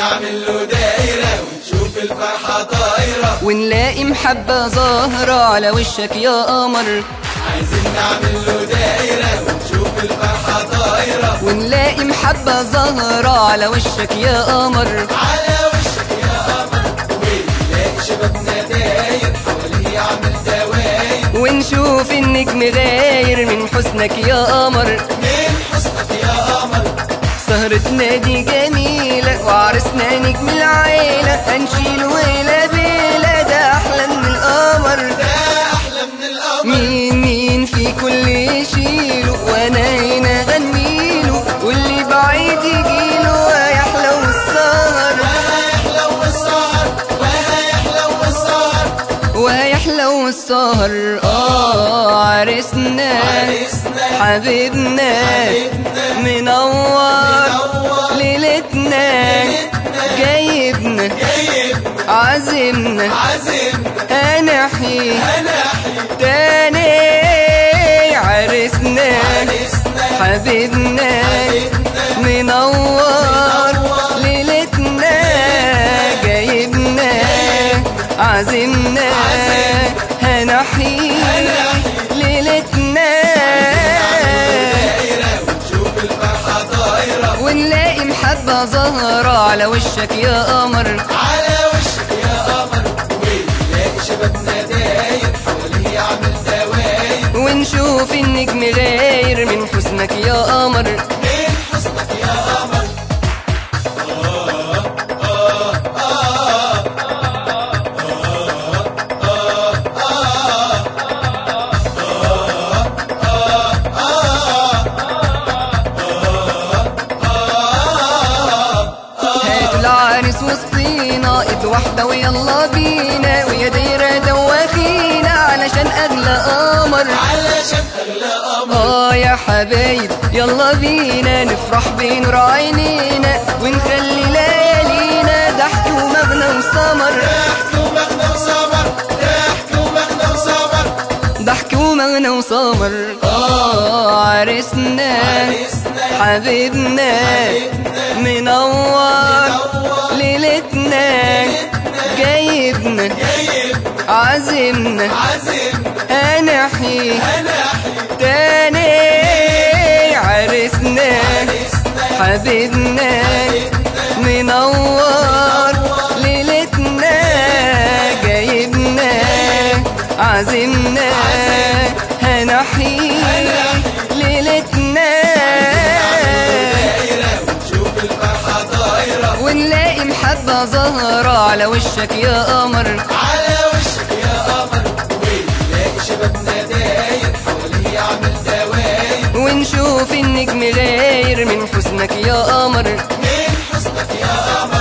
نعمل له دايرة ونشوف الفرحة طايرة ونلاقي محبة ظاهرة على وشك يا قمر عايزين نعمل له دايرة ونشوف الفرحة طايرة ونلاقي محبة ظاهرة على وشك يا قمر على وشك يا قمر ونلاقي شبابنا داير حواليه يعمل دواير ونشوف النجم غاير من حسنك يا قمر من حسنك يا قمر سهرتنا دي جميلة وعرسنا نجم العيلة هنشيل ويلة بيلة ده أحلى من القمر ده أحلى من القمر مين مين في كل يشيله وانا هنا غنيله واللي بعيد يجيله ويحلو السهر وهيحلو السهر وهيحلو السهر ويحلو السهر اه عرسنا عرسنا حبيبنا حبيبنا منور منور ليلتنا جايبنا جايبنا عزمنا عزمنا هنحيي هنحيي تاني عرسنا عرسنا حبيبنا حبيبنا منور ليلتنا جايبنا عزمنا هنحيي ليلتنا دايرة ونشوف الفرحة طايرة ونلاقي محبة ظاهرة على وشك يا قمر على وشك يا قمر ونلاقي شبابنا داير حواليه يعمل دواير ونشوف النجم غاير من حسنك يا قمر من حسنك يا قمر هات العرس وسطينا ايد واحدة ويلا بينا ويا دايرة دواخينا علشان اغلى قمر علشان أغلى قمر اه يا حبايب يلا بينا نفرح بنور عينينا ونخلي ليالينا ضحك ومغنى وسمر ضحك ومغنى وسمر ضحك ومغنى وسمر ضحك ومغنى وسمر اه عرسنا عرسنا حبيبنا حبيبنا منور ليلتنا جايبنا جايبنا عزمنا عزمنا هنحيي هنحيي تاني عرسنا عرسنا حبيبنا منور ليلتنا جايبنا عزمنا هنحيي ليلتنا دايرة ونشوف الفرحة طايرة ونلاقي محبة ظاهرة على وشك يا قمر على وشك يا قمر ونلاقي شبابنا داير حواليه يعمل دواير ونشوف النجم غاير من حسنك يا قمر من حسنك يا قمر